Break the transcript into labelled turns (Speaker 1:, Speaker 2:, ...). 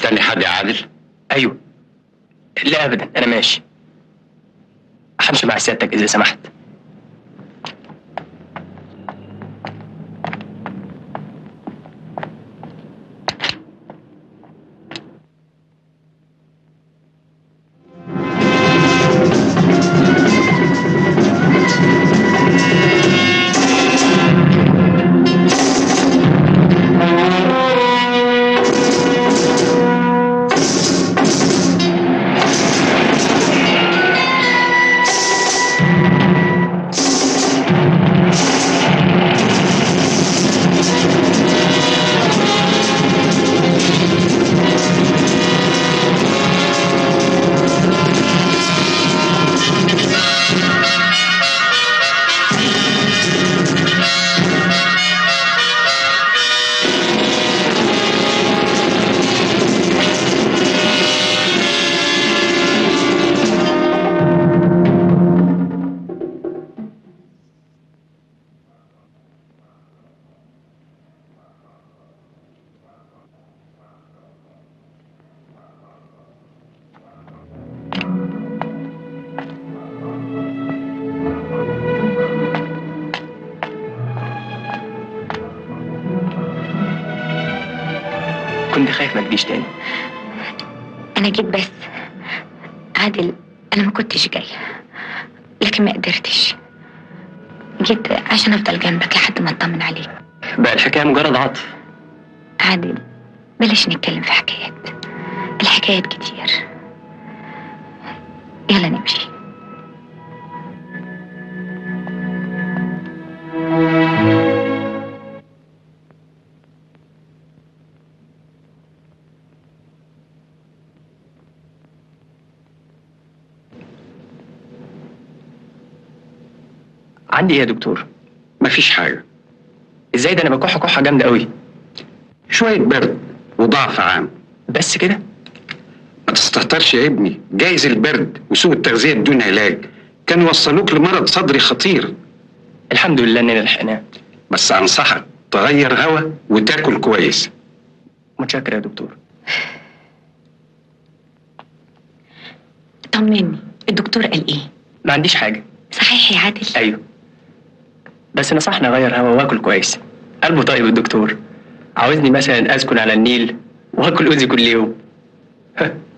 Speaker 1: مستني حد يا عادل
Speaker 2: ايوه لا ابدا انا ماشي همشي مع سيادتك اذا سمحت كنت خايف ما تجيش تاني
Speaker 3: أنا جيت بس عادل أنا ما كنتش جاي لكن ما قدرتش جيت عشان أفضل جنبك لحد ما أطمن عليك
Speaker 2: بقى الحكايه مجرد عطف
Speaker 3: عادل بلاش نتكلم في حكايات الحكايات كتير يلا نمشي
Speaker 2: عندي ايه يا دكتور
Speaker 1: مفيش حاجة
Speaker 2: ازاي ده انا بكح كحه جامده قوي
Speaker 1: شوية برد وضعف عام
Speaker 2: بس كده
Speaker 1: ما تستهترش يا ابني جايز البرد وسوء التغذية بدون علاج كانوا يوصلوك لمرض صدري خطير
Speaker 2: الحمد لله اننا لحقناه
Speaker 1: بس أنصحك تغير هوا وتاكل كويس
Speaker 2: متشكر يا دكتور
Speaker 3: طمني الدكتور قال إيه
Speaker 2: ما عنديش حاجه
Speaker 3: صحيح يا عادل
Speaker 2: ايوه بس نصحني اغير هوا واكل كويس قلبه طيب الدكتور عاوزني مثلا اسكن على النيل واكل اوزي كل يوم